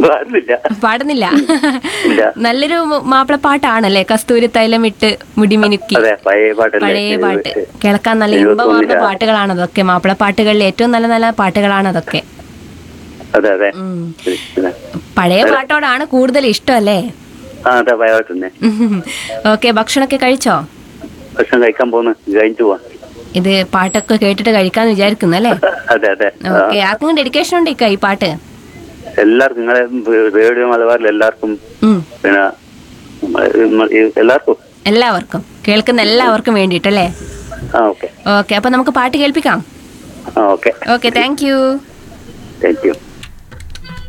പാടുന്നില്ല പാടുന്നില്ല ഇല്ല. നല്ലൊരു മാപ്പിള പാട്ടാണല്ലേ കസ്തൂരി തൈലം ഇട്ട് മുടിമിനുക്കി അതെ പഴയ പാട്ടല്ലേ പഴയ പാട്ട് കേൾക്കാൻ നല്ല എഴുപത്തൊന്നിലാ. ഇമ്പമാർന്ന പാട്ടുകളാണ് അതൊക്കെ മാപ്പിള പാട്ടുകളിൽ ഏറ്റവും നല്ല നല്ല പാട്ടുകളാണ് അതൊക്കെ അതെ അതെ ഉം. അതെ. പഴയ പാട്ടോടാണ് കൂടുതൽ ഇഷ്ടം അല്ലേ ആ അതെ പഴയ പാട്ട് തന്നെ ഓക്കെ ഭക്ഷണമൊക്കെ കഴിച്ചോ ഭക്ഷണം കഴിക്കാൻ പോകുന്നു കഴിഞ്ഞിട്ട് പോവാം ഇത് പാട്ടൊക്കെ കേട്ടിട്ട് കഴിക്കാന്ന് വിചാരിക്കുന്നു അല്ലേ അതെ അതെ ആ. ഓക്കെ ആർക്കും ഡെഡിക്കേഷൻ ഉണ്ട് ഇക്ക ഈ പാട്ട് എല്ലാവർക്കും നിങ്ങളെ റേഡിയോ മലബാറിൽ എല്ലാവർക്കും ഉം. പിന്നെ നമ്മ- ഈ- എല്ലാവർക്കും എല്ലാവർക്കും കേൾക്കുന്ന എല്ലാവർക്കും വേണ്ടിയിട്ടല്ലേ ആ ഓക്കെ ഓക്കെ അപ്പൊ നമുക്ക് പാട്ട് കേൾപ്പിക്കാം ആ okay okay thank you thank U